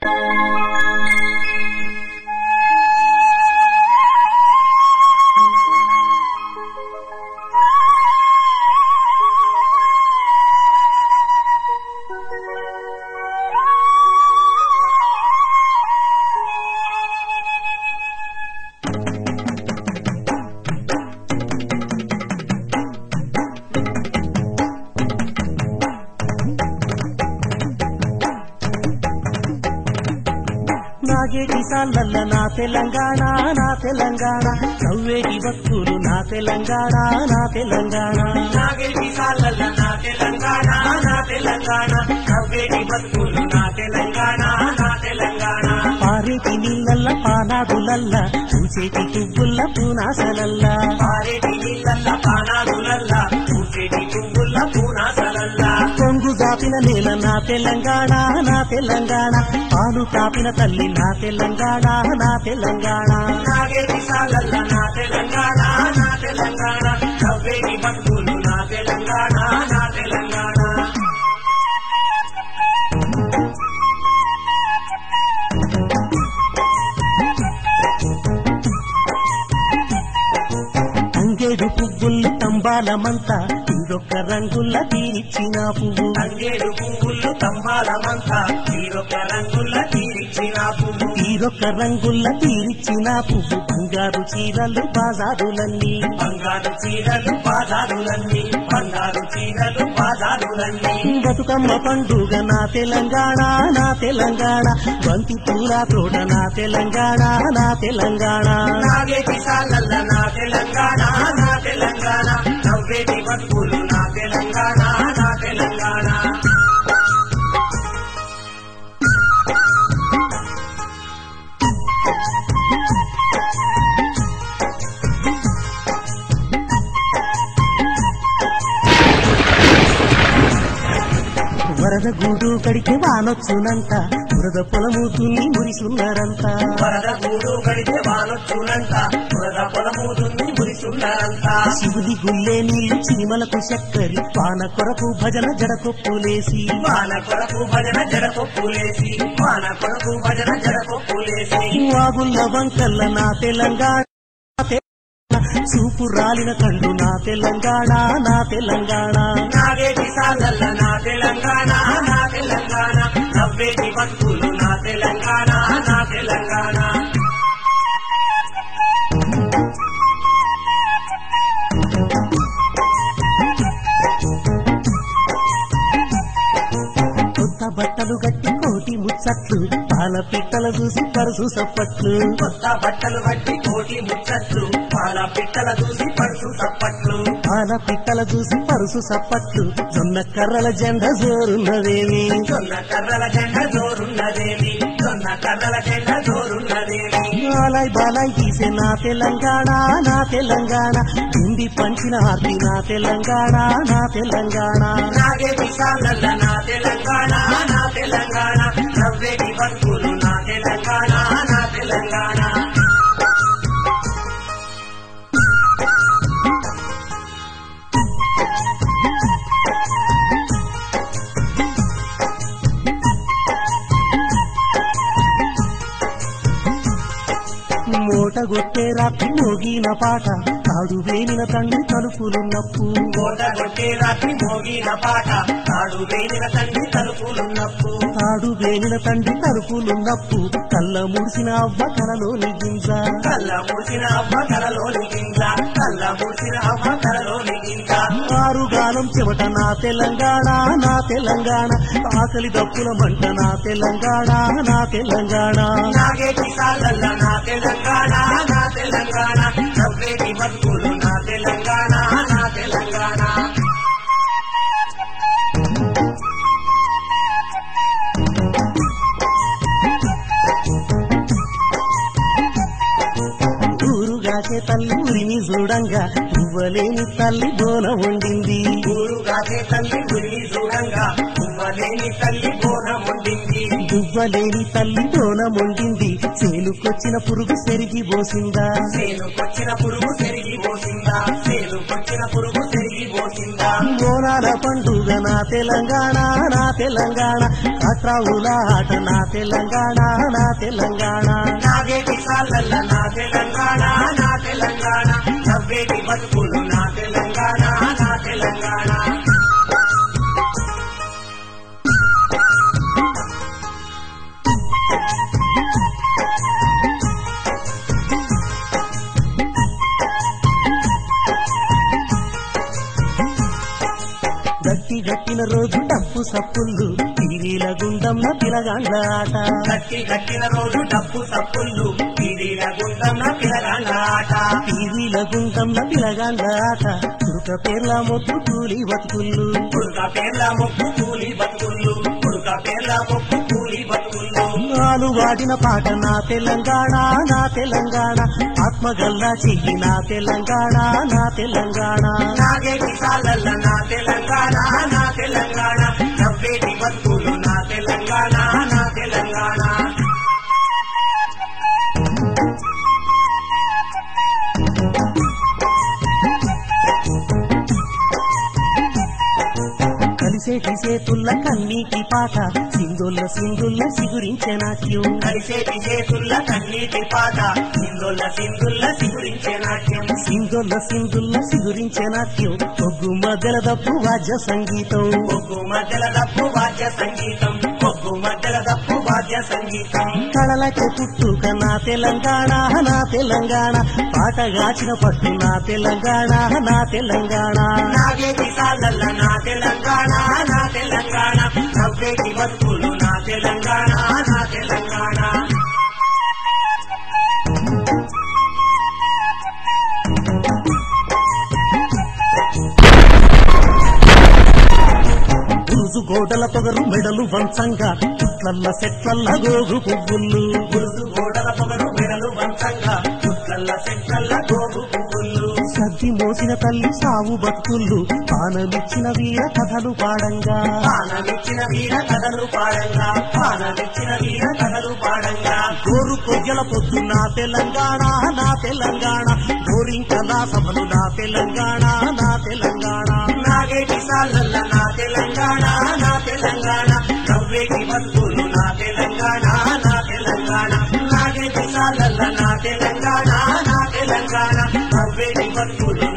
నాగేటి సాలల్ల నా తెలంగాణ నా తెలంగాణ నవ్వేటి భక్తులు నా తెలంగాణ నా తెలంగాణ నాగేటి సాలల్ల నా తెలంగాణ నా తెలంగాణ నవ్వేటి బతుకులు నా తెలంగాణ నా తెలంగాణ పారేటి నీళ్ళల్ల పానాదులల్ల చూసేటి పువ్వుల్ల పూనాసలల్ల పారేటి నీళ్ళల్ల పానాదులల్ల పూసేటి పువ్వుల పూనాసలల్ల కొంగు జాపిన నేల నా తెలంగాణ నా తెలంగాణ పాలు కాపిన తల్లి నా తెలంగాణ నా తెలంగాణ నాగేటి సాలల్ల నా తెలంగాణ నా తెలంగాణ నవ్వేటి బతుకులు నా తెలంగాణ నా తెలంగాణ అంగేడు పువ్వుల్ని తంబాలమంతా ఇందొక్క రంగుల్ల తీరిచ్చిన పువ్వు తంగేడు పువ్వులు తంబాలమంతా తీరొక రంగుల తీరిచ్చిన పువ్వు తీరొక్క రంగుల్ల తీరిచ్చిన పువ్వు బంగారు చీరలు బాజారులన్నీ బంగారు చీరలు బాజారులన్నీ బంగారు చీరలు బాజారులన్నీ బతుకమ్మ పండుగ నా తెలంగాణ నా తెలంగాణ బంతి పూల తోట నా తెలంగాణ నా తెలంగాణ నాగేటి సాలల్ల నా తెలంగాణ నా తెలంగాణ నవ్వేటి బతుకులు నా తెలంగాణ నా తెలంగాణ వరద గూడు కడితే వానొచ్చునంత వరద పొలము తున్ని మురిసున్నారంత వరద గూడు కడితే వానొచ్చునంత వరద పొలమూదుంది మురిసున్నారంతా శివుడి గుల్లే నీళ్లు చీమలకు చక్కరి వాన కొరకు భజన జడకొప్పులేసి వాన కొరకు భజన జడకొప్పులేసి వాన కొరకు భజన జడకొప్పులేసి వాగుల్ల వంకల్ల నా తెలంగాణ చూపు రాలిన కండు నా తెలంగాణ నా తెలంగాణ నాగేటి సాలల్ల నా తెలంగాణ నా తెలంగాణ నవ్వేటి బతుకులు నా తెలంగాణ నా తెలంగాణ కొత్త బట్టలు గట్టి కోటి ముచ్చట్లు పాల పిట్టలు చూసి పరుసు సప్పట్లు కొత్త బట్టలు బట్టి కోటి ముచ్చట్లు పాల పిట్టల చూసి పడుచు తప్పట్లు పాల పిట్టల చూసి పరుసు సప్పట్లు జొన్న కర్రల జెండ జోరున్నదేమి జొన్న కర్రల జెండ జోరున్నదేమి జొన్న కర్రల జెండ జోరున్నదేమి బాలాయ్ బాలాయ్ తీసే నా తెలంగాణ నా తెలంగాణ గుండి పంచిన ఆర్తి నా తెలంగాణ నా తెలంగాణ నాగేటి సాలల్ల నా తెలంగాణ నా తెలంగాణ నవ్వేటి బతుకులు నా తెలంగాణ నా తెలంగాణ మూట గొట్టే రాత్రి మోగిన పాట కాడు వేలిన తండ్రి తలుపులున్నప్పు కోట కొట్టే రాత్రి మోగిన పాట తాడు వేలిన తండ్రి తలుపులున్నప్పు తాడు వేలిన తండ్రి తలుపులున్నప్పు కళ్ళ ముడిసిన అవ్వ కలలోని గింజ కళ్ళ మూసిన అవ్వ కలలోని గింజ కళ్ళ మూసిన అవ్వ కలలోని గింజ ఆరుగాలం చెమట నా తెలంగాణ నా తెలంగాణ ఆకలి దప్పుల మంట నా తెలంగాణ నా తెలంగాణ నాగేటి సాలల్ల నా తెలంగాణ నా తెలంగాణ నవ్వేటి బతుకులు నా తెలంగాణ నా తెలంగాణ ఊరుగాకే తల్లి ఉరిని చూడంగా పువ్వలేని తల్లి బోన వండింది ఊరు కాసే తల్లి గురి చూడంగా ఉమ్మలేని తల్లి బోనం ఉండింది పువ్వలేని తల్లి బోన వండింది చేలుకొచ్చిన పురుగు సెరిగి పోసిందా సేనుకొచ్చిన పురుగు తిరిగి పోసిందా సేనుకొచ్చిన పురుగు తిరిగి పోసిందా బోనాల పండుగ నా నా తెలంగాణ నా తెలంగాణ కట్రావుల ఆట నా తెలంగాణ నా తెలంగాణ నాగేటి సాలల్ల నా తెలంగాణ నా తెలంగాణ నవ్వేటి బతుకులు నా తెలంగాణ నా తెలంగాణ గట్టి గట్టిన రోజు డప్పు సప్పుళ్ళు పీరీల గుండంన పిలగాండ్ల ఆట గట్టి గట్టిన రోజు డప్పు సప్పుళ్ళు పీడీల గుండం నా పిలగాళ్ళ ఆట పీరీల గుండంన పిలగాండ్ల ఆట తురుక పేర్ల మొత్తు కూలి బతుకుళ్ళు పుడుక పేర్ల మొక్కు కూలి బతుకుళ్ళు పుడుక పేర్ల మొక్కు కూలి బతుకుళ్ళు నాలు వాడిన పాట నా తెలంగాణ నా తెలంగాణ ఆత్మగల్లా చెయ్యి నా తెలంగాణ నా తెలంగాణ నాగేటి సాలల్ల నా తెలంగాణ నా తెలంగాణ నవ్వేటి బతుకులు నా తెలంగాణ నా తెలంగాణ కలిసేటి సేతుల్ల కన్నీటి పాట సింధుల్ల సింధుల్ల సిగురించే నాట్యం కలిసేటి చేతుల్ల కన్నీటి పాట సింధుల్ల సింధుల్ల సిగురించే నాట్యం సింధుల్ల సింధుల్ల సిగురించే నాట్యం ఒగ్గు మధ్యల దప్పు వాద్య సంగీతం ఒగ్గు మధ్యల దప్పు వాద్య సంగీతం ఒగ్గు మధ్యల దప్పు వాద్య సంగీతం కళలకి పుట్టుక నా తెలంగాణ నా తెలంగాణ పాట గాచిన పట్టు నా తెలంగాణ నా తెలంగాణ నాగేటి సాలల్ల నా తెలంగాణ నా తెలంగాణ నవ్వేటి బతుకులు నా తెలంగాణ నా తెలంగాణ గురుజు గోడల పొగరు మెడలు వంచంగా చుట్లల్ల సెట్లల్ల గోగు పువ్వులు గురుసు గోడల పొగరు మెడలు వంచంగా చుట్లల్ల చెట్లల్ల గోగు పువ్వులు సద్ది మోసిన తల్లి సావు బతుకుళ్ళు పానమిచ్చిన వీర కథలు పాడంగా పానమిచ్చిన వీర కథలు పాడంగా పానమిచ్చిన వీర కథలు పాడంగా గోరు కొయ్యల పొద్దు నా తెలంగాణ నా తెలంగాణ గోరింకల సభలు నా తెలంగాణ నా తెలంగాణ నాగేటి సాలల్ల నా తెలంగాణ నా తెలంగాణ నవ్వేటి బతుకులు నా తెలంగాణ నా తెలంగాణ నాగేటి సాలల్ల నా తెలంగాణ నా తెలంగాణ నవ్వేటి బతుకులు